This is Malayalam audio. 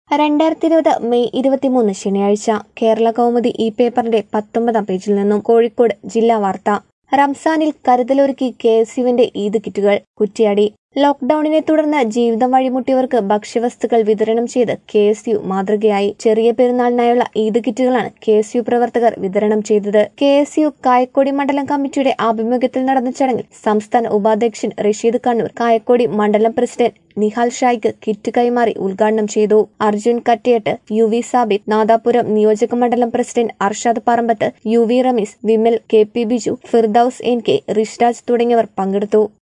രണ്ടായിരത്തി ഇരുപത് മെയ് ഇരുപത്തിമൂന്ന് ശനിയാഴ്ച കേരള കൗമുദി ഈ പേപ്പറിന്റെ പത്തൊമ്പതാം പേജിൽ നിന്നും കോഴിക്കോട് ജില്ലാ വാർത്ത റംസാനിൽ കരുതലൊരുക്കി കെ എസ് യുവിന്റെ ഈദ് കിറ്റുകൾ കുറ്റിയാടി ലോക്ഡൌണിനെ തുടർന്ന് ജീവിതം വഴിമുട്ടിയവർക്ക് ഭക്ഷ്യവസ്തുക്കൾ വിതരണം ചെയ്ത് കെ എസ് യു മാതൃകയായി ചെറിയ പെരുന്നാളിനായുള്ള ഈദ് കിറ്റുകളാണ് കെ എസ് യു പ്രവർത്തകർ വിതരണം ചെയ്തത് കെ എസ് യു കായക്കൊടി മണ്ഡലം കമ്മിറ്റിയുടെ ആഭിമുഖ്യത്തിൽ നടന്ന ചടങ്ങിൽ സംസ്ഥാന ഉപാധ്യക്ഷൻ റഷീദ് കണ്ണൂർ കായക്കൊടി മണ്ഡലം പ്രസിഡന്റ് നിഹാൽ ഷായ്ക്ക് കിറ്റ് കൈമാറി ഉദ്ഘാടനം ചെയ്തു അർജുൻ കട്ടിയട്ട് യു വി സാബിത് നാദാപുരം നിയോജക മണ്ഡലം president Arshad Parambath U V Rameez Vimal K P Biju Firdous N K Rishiraj തുടങ്ങിയവർ പങ്കെടുത്തു